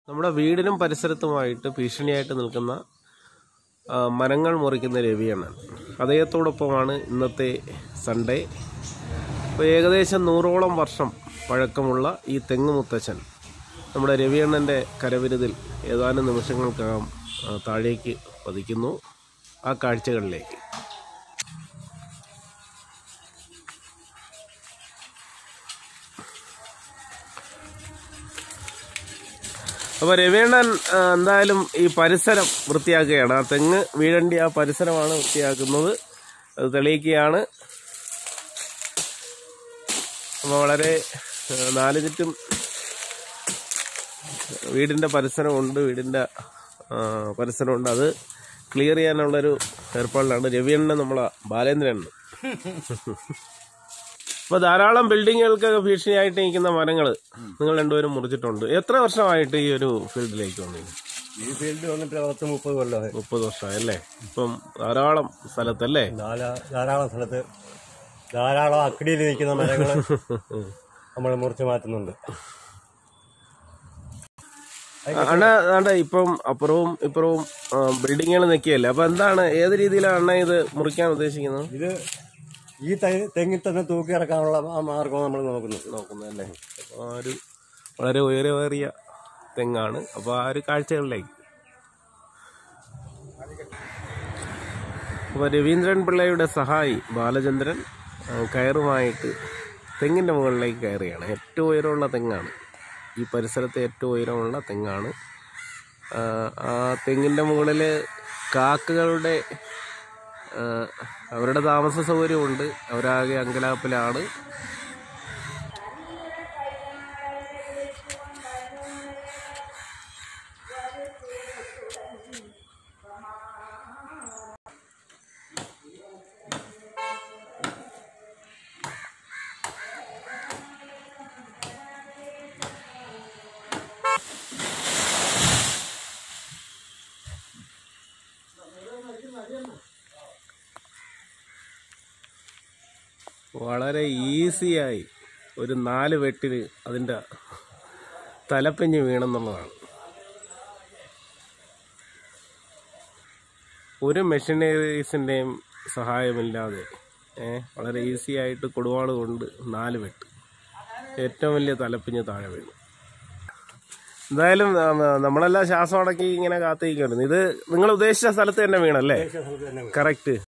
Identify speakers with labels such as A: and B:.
A: നമ്മുടെ വീടിനും പരിസരത്തുമായിട്ട് ഭീഷണിയായിട്ട് നിൽക്കുന്ന ആ, മരങ്ങൾ മുറിക്കുന്ന രവിയാണ് അദ്ദേഹത്തോടൊപ്പമാണ് ഇന്നത്തെ സൺഡേ അപ്പോൾ ഏകദേശം നൂറോളം വർഷം പഴക്കമുള്ള ഈ തെങ്ങ് മുത്തച്ഛൻ നമ്മുടെ രവിയണ്ണൻ്റെ കരവിരുതിൽ ഏതാനും നിമിഷങ്ങൾക്കകം ആ, താഴേക്ക് പതിക്കുന്നു ആ കാഴ്ചകളിലേക്ക് അപ്പോൾ രവിയണ്ണൻ ആ, എന്തായാലും ഈ പരിസരം വൃത്തിയാക്കുകയാണ് ആ തെങ്ങ് വീഴേണ്ട ആ പരിസരമാണ് വൃത്തിയാക്കുന്നത് അത് തെളിയിക്കുകയാണ് അപ്പോൾ വളരെ ആ, നാല് ചുറ്റും വീടിൻ്റെ പരിസരമുണ്ട് വീടിൻ്റെ ആ, പരിസരമുണ്ട് അത് ക്ലിയർ ചെയ്യാനുള്ളൊരു ഏർപ്പാടിലാണ് രവിയണ്ണൻ നമ്മളെ ബാലേന്ദ്രൻ അപ്പോൾ ധാരാളം ബിൽഡിങ്ങുകൾക്കൊക്കെ ഭീഷണിയായിട്ട് നിൽക്കുന്ന മരങ്ങൾ നിങ്ങൾ രണ്ടുപേരും മുറിച്ചിട്ടുണ്ട് എത്ര വർഷമായിട്ട് ഈ ഒരു ഫീൽഡിലേക്ക് വന്നു
B: ഈ ഫീൽഡ് വന്നിട്ട് പത്ത് മുപ്പത് കൊല്ലമായി
A: മുപ്പത് വർഷമായി അല്ലേ ഇപ്പം ധാരാളം സ്ഥലത്തല്ലേ
B: ധാരാ ധാരാളം സ്ഥലത്ത് ധാരാളം അക്കടിയിൽ നിൽക്കുന്ന മരങ്ങൾ നമ്മൾ മുറിച്ച് മാറ്റുന്നുണ്ട്
A: അണ്ണ അണ്ണ ഇപ്പം അപ്പുറവും ഇപ്പുറവും ബിൽഡിങ്ങുകൾ നിൽക്കുകയല്ലേ അപ്പൊ എന്താണ് ഏത് രീതിയിലാണ് അണ്ണ ഇത് മുറിക്കാൻ ഉദ്ദേശിക്കുന്നത്
B: ഇത് ഈ തെ- തെങ്ങിൽ തന്നെ തൂക്കി ഇറക്കാനുള്ള ആ മാർഗം നമ്മൾ നോക്കുന്നു
A: നോക്കുന്നത് അല്ലേ അപ്പൊ ആ ഒരു വളരെ ഉയരമേറിയ തെങ്ങാണ് അപ്പൊ ആ ഒരു കാഴ്ചകളിലേക്ക് അപ്പൊ രവീന്ദ്രൻ പിള്ളയുടെ സഹായി ബാലചന്ദ്രൻ ആ, കയറുമായിട്ട് തെങ്ങിന്റെ മുകളിലേക്ക് കയറുകയാണ് ഏറ്റവും ഉയരമുള്ള തെങ്ങാണ് ഈ പരിസരത്തെ ഏറ്റവും ഉയരമുള്ള തെങ്ങാണ് ആ, ആ തെങ്ങിന്റെ മുകളിൽ കാക്കകളുടെ ആ, അവരുടെ താമസ സൗകര്യമുണ്ട് അവരാകെ അങ്കലാപ്പിലാണ് വളരെ ഈസിയായി ഒരു നാല് വെട്ടിന് അതിൻ്റെ തലപ്പിഞ്ഞ് വീണെന്നുള്ളതാണ് ഒരു മെഷീനറീസിൻ്റെയും സഹായമില്ലാതെ ഏ, വളരെ ഈസി ആയിട്ട് കൊടുവാള് കൊണ്ട് നാല് വെട്ട് ഏറ്റവും വലിയ തലപ്പിഞ്ഞ് താഴെ വീണു എന്തായാലും ആ, നമ്മളെല്ലാം ശ്വാസം അടക്കി ഇങ്ങനെ കാത്തിരിക്കുന്നു ഇത് നിങ്ങൾ ഉദ്ദേശിച്ച സ്ഥലത്ത് തന്നെ വീണല്ലേ
B: സ്ഥലത്ത് തന്നെ
A: കറക്റ്റ്